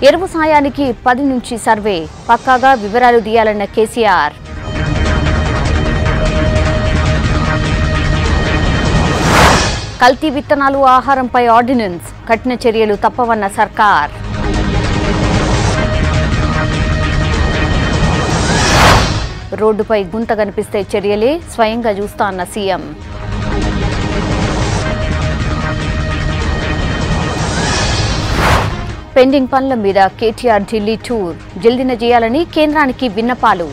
ఎరువు సాయానికి పది నుంచి సర్వే పక్కాగా వివరాలు తీయాలన్న కేసీఆర్ కల్తీ విత్తనాలు ఆహారంపై ఆర్డినెన్స్ కఠిన చర్యలు తప్పవన్న సర్కార్ రోడ్డుపై గుంత కనిపిస్తే చర్యలే స్వయంగా చూస్తా అన్న సీఎం పెండింగ్ పనుల మీద కేటీఆర్ ఢిల్లీ టూర్ జల్దిన చేయాలని కేంద్రానికి విన్నపాలు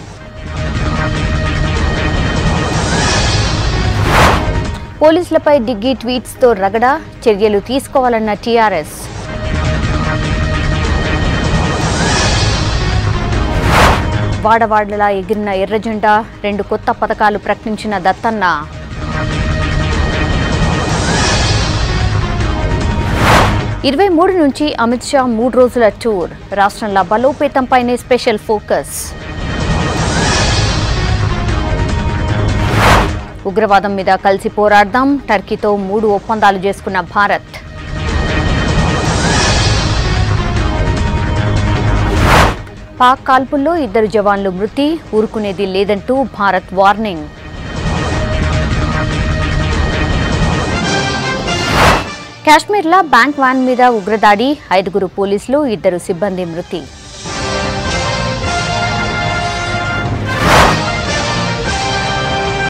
పోలీసులపై డిగ్గీ ట్వీట్స్తో రగడ చర్యలు తీసుకోవాలన్న టీఆర్ఎస్ వాడవాడలా ఎగిరిన ఎర్రజెండా రెండు కొత్త పథకాలు ప్రకటించిన దత్తన్న ఇరవై మూడు నుంచి అమిత్ షా మూడు రోజుల టూర్ రాష్ట్రంలో బలోపేతంపైనే స్పెషల్ ఫోకస్ ఉగ్రవాదం మీద కలిసి పోరాడదాం టర్కీతో మూడు ఒప్పందాలు చేసుకున్న భారత్ పాక్ కాల్పుల్లో ఇద్దరు జవాన్లు మృతి ఊరుకునేది లేదంటూ భారత్ వార్నింగ్ కాశ్మీర్లో బ్యాంక్ వ్యాన్ మీద ఉగ్రదాడి ఐదుగురు పోలీసులు ఇద్దరు సిబ్బంది మృతి